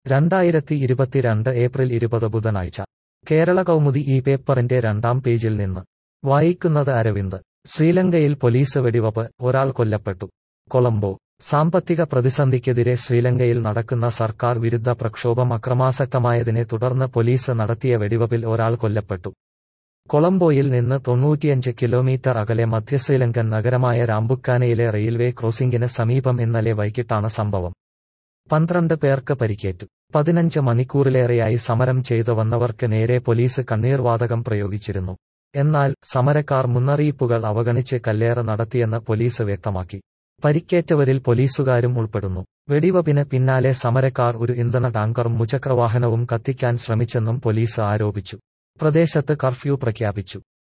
രണ്ടായിരത്തി ഇരുപത്തിരണ്ട് ഏപ്രിൽ ഇരുപത് ബുധനാഴ്ച കേരള കൗമുദി ഈ പേപ്പറിന്റെ രണ്ടാം പേജിൽ നിന്ന് വായിക്കുന്നത് അരവിന്ദ് ശ്രീലങ്കയിൽ പോലീസ് വെടിവപ്പ് ഒരാൾ കൊല്ലപ്പെട്ടു കൊളംബോ സാമ്പത്തിക പ്രതിസന്ധിക്കെതിരെ ശ്രീലങ്കയിൽ നടക്കുന്ന സർക്കാർ വിരുദ്ധ പ്രക്ഷോഭം അക്രമാസക്തമായതിനെ തുടർന്ന് പോലീസ് നടത്തിയ വെടിവപ്പിൽ ഒരാൾ കൊല്ലപ്പെട്ടു കൊളംബോയിൽ നിന്ന് തൊണ്ണൂറ്റിയഞ്ച് കിലോമീറ്റർ അകലെ മധ്യ ശ്രീലങ്കൻ നഗരമായ രാംബുക്കാനയിലെ റെയിൽവേ ക്രോസിംഗിന് സമീപം ഇന്നലെ വൈകിട്ടാണ് സംഭവം പന്ത്രണ്ട് പേർക്ക് പരിക്കേറ്റു പതിനഞ്ച് മണിക്കൂറിലേറെയായി സമരം ചെയ്തു വന്നവർക്ക് നേരെ പോലീസ് കണ്ണീർവാതകം പ്രയോഗിച്ചിരുന്നു എന്നാൽ സമരക്കാർ മുന്നറിയിപ്പുകൾ അവഗണിച്ച് കല്ലേറ് നടത്തിയെന്ന് പോലീസ് വ്യക്തമാക്കി പരിക്കേറ്റവരിൽ പോലീസുകാരും ഉൾപ്പെടുന്നു വെടിവപ്പിന് പിന്നാലെ സമരക്കാർ ഒരു ഇന്ധന ടാങ്കറും മുചക്രവാഹനവും കത്തിക്കാൻ ശ്രമിച്ചെന്നും പോലീസ് ആരോപിച്ചു പ്രദേശത്ത് കർഫ്യൂ പ്രഖ്യാപിച്ചു